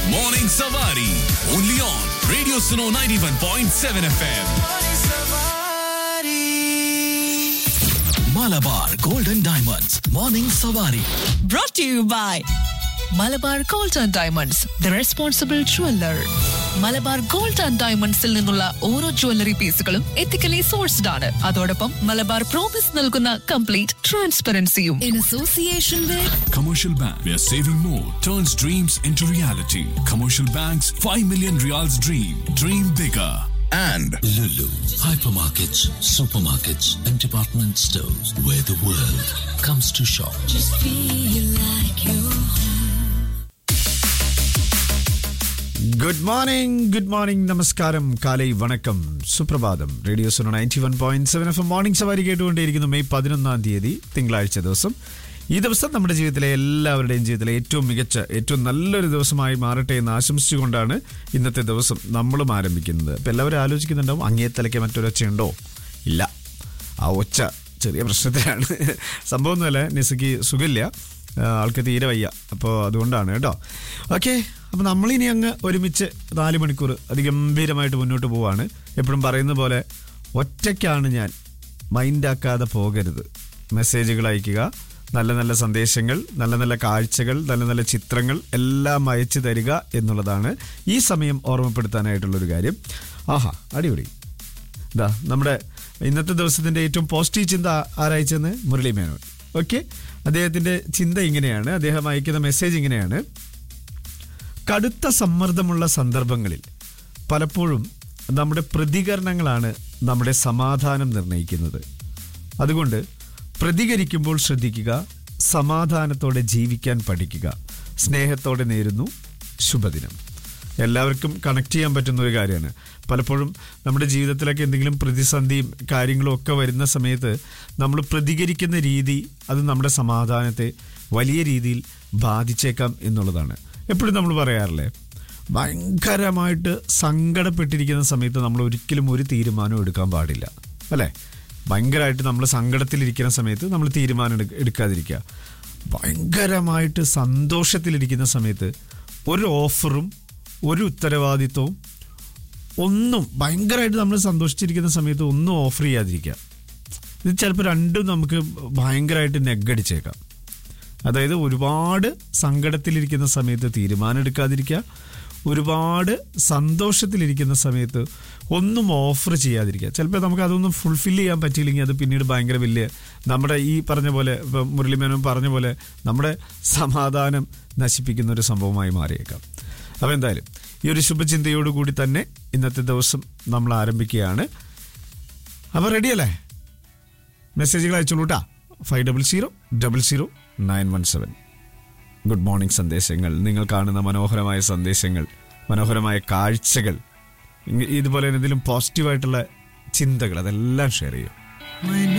Morning Savari. Only on Radio Suno 91.7 FM. Malabar Golden Diamonds. Morning Savari. brought to you by Malabar gold and diamonds the responsible jeweller Malabar gold and ഡയമണ്ട്സിൽ നിന്നുള്ള ഓരോ jewellery പീസുകളും ethically sourced ആണ് അതോടൊപ്പം Malabar promise നൽകുന്ന complete ട്രാൻസ്പെറൻസിയും in association with Commercial Bank, where saving more turns dreams into reality. Commercial Bank's 5 million reals dream. Dream bigger. and Lulu, hypermarkets, supermarkets, and department stores where the world comes to shop. Good morning good morning നമസ്കാരം കാലൈ വണക്കം സുപ്രഭാതം radio സോണ ninety one point seven F morning സവാരി കേട്ടുകൊണ്ടിരിക്കുന്നു May പതിനൊന്നാം തീയതി തിങ്കളാഴ്ച ദിവസം ഈ ദിവസം നമ്മുടെ ജീവിതത്തിലെ എല്ലാവരുടെയും ജീവിതത്തിലെ ഏറ്റവും മികച്ച ഏറ്റവും നല്ലൊരു ദിവസമായി മാറട്ടെ എന്ന് ആശംസിച്ചുകൊണ്ടാണ് ഇന്നത്തെ ദിവസം നമ്മളും ആരംഭിക്കുന്നത് അപ്പം എല്ലാവരും ആലോചിക്കുന്നുണ്ടാവും അങ്ങേത്തലയ്ക്ക് മറ്റൊരൊച്ചയുണ്ടോ ഇല്ല ആ ഒച്ച ചെറിയ പ്രശ്നത്തിലാണ് സംഭവമൊന്നുമല്ല നിസയ്ക്ക് സുഖമില്ല ആ, ആൾക്ക് തീരെ വയ്യ അപ്പോൾ അതുകൊണ്ടാണ് കേട്ടോ ഓക്കെ അപ്പോൾ നമ്മളിനി അങ്ങ് ഒരുമിച്ച് നാല് മണിക്കൂർ അതിഗംഭീരമായിട്ട് മുന്നോട്ട് പോവാണ് എപ്പോഴും പറയുന്ന പോലെ ഒറ്റയ്ക്കാണ് ഞാൻ മൈൻഡാക്കാതെ പോകരുത് മെസ്സേജുകൾ അയക്കുക നല്ല നല്ല സന്ദേശങ്ങൾ നല്ല നല്ല കാഴ്ചകൾ നല്ല നല്ല ചിത്രങ്ങൾ എല്ലാം അയച്ചു തരിക എന്നുള്ളതാണ് ഈ സമയം ഓർമ്മപ്പെടുത്താനായിട്ടുള്ളൊരു കാര്യം ആഹാ അടിപൊളി ഇതാ നമ്മുടെ ഇന്നത്തെ ദിവസത്തിന്റെ ഏറ്റവും പോസിറ്റീവ് ചിന്ത ആരയച്ചെന്ന് മുരളി മേനോൻ ഓക്കെ അദ്ദേഹത്തിന്റെ ചിന്ത ഇങ്ങനെയാണ് അദ്ദേഹം അയക്കുന്ന മെസ്സേജ് ഇങ്ങനെയാണ് കടുത്ത സമ്മർദ്ദമുള്ള സന്ദർഭങ്ങളിൽ പലപ്പോഴും നമ്മുടെ പ്രതികരണങ്ങളാണ് നമ്മുടെ സമാധാനം നിർണ്ണയിക്കുന്നത് അതുകൊണ്ട് പ്രതികരിക്കുമ്പോൾ ശ്രദ്ധിക്കുക സമാധാനത്തോടെ ജീവിക്കാൻ പഠിക്കുക സ്നേഹത്തോടെ നേരുന്നു ശുഭദിനം എല്ലാവർക്കും കണക്ട് ചെയ്യാൻ പറ്റുന്ന ഒരു കാര്യമാണ് പലപ്പോഴും നമ്മുടെ ജീവിതത്തിലൊക്കെ എന്തെങ്കിലും പ്രതിസന്ധിയും കാര്യങ്ങളും ഒക്കെ വരുന്ന സമയത്ത് നമ്മൾ പ്രതികരിക്കുന്ന രീതി അത് നമ്മുടെ സമാധാനത്തെ വലിയ രീതിയിൽ ബാധിച്ചേക്കാം എന്നുള്ളതാണ് എപ്പോഴും നമ്മൾ പറയാറില്ലേ ഭയങ്കരമായിട്ട് സങ്കടപ്പെട്ടിരിക്കുന്ന സമയത്ത് നമ്മൾ ഒരിക്കലും ഒരു തീരുമാനവും എടുക്കാൻ പാടില്ല അല്ലേ ഭയങ്കരമായിട്ട് നമ്മൾ സങ്കടത്തിലിരിക്കുന്ന സമയത്ത് നമ്മൾ തീരുമാനം എടുക്ക- എടുക്കാതിരിക്കുക ഭയങ്കരമായിട്ട് സന്തോഷത്തിലിരിക്കുന്ന സമയത്ത് ഒരു ഓഫറും ഒരു ഉത്തരവാദിത്വവും ഒന്നും ഭയങ്കരമായിട്ട് നമ്മൾ സന്തോഷിച്ചിരിക്കുന്ന സമയത്ത് ഒന്നും ഓഫർ ചെയ്യാതിരിക്കുക ഇത് ചിലപ്പോൾ രണ്ടും നമുക്ക് ഭയങ്കരമായിട്ട് നെഗടിച്ചേക്കാം അതായത് ഒരുപാട് സങ്കടത്തിലിരിക്കുന്ന സമയത്ത് തീരുമാനം എടുക്കാതിരിക്കുക ഒരുപാട് സന്തോഷത്തിലിരിക്കുന്ന സമയത്ത് ഒന്നും ഓഫർ ചെയ്യാതിരിക്കുക ചിലപ്പോൾ നമുക്ക് അതൊന്നും ഫുൾഫിൽ ചെയ്യാൻ പറ്റിയില്ലെങ്കിൽ അത് പിന്നീട് ഭയങ്കര വലിയ നമ്മുടെ ഈ പറഞ്ഞ പോലെ ഇപ്പം മുരളിമേനോൻ പറഞ്ഞ പോലെ നമ്മുടെ സമാധാനം നശിപ്പിക്കുന്ന ഒരു സംഭവമായി മാറിയേക്കാം അപ്പോൾ എന്തായാലും ഈ ഒരു ശുഭചിന്തയോടുകൂടി തന്നെ ഇന്നത്തെ ദിവസം നമ്മൾ ആരംഭിക്കുകയാണ് അപ്പോൾ റെഡിയല്ലേ മെസ്സേജുകൾ അയച്ചോളൂ കേട്ടാ five double zero double zero nine one seven good morning സന്ദേശങ്ങൾ നിങ്ങൾ കാണുന്ന മനോഹരമായ സന്ദേശങ്ങൾ മനോഹരമായ കാഴ്ചകൾ ഇങ്ങ- ഇതുപോലെ എന്തെങ്കിലും പോസിറ്റീവായിട്ടുള്ള ചിന്തകൾ അതെല്ലാം ഷെയർ ചെയ്യും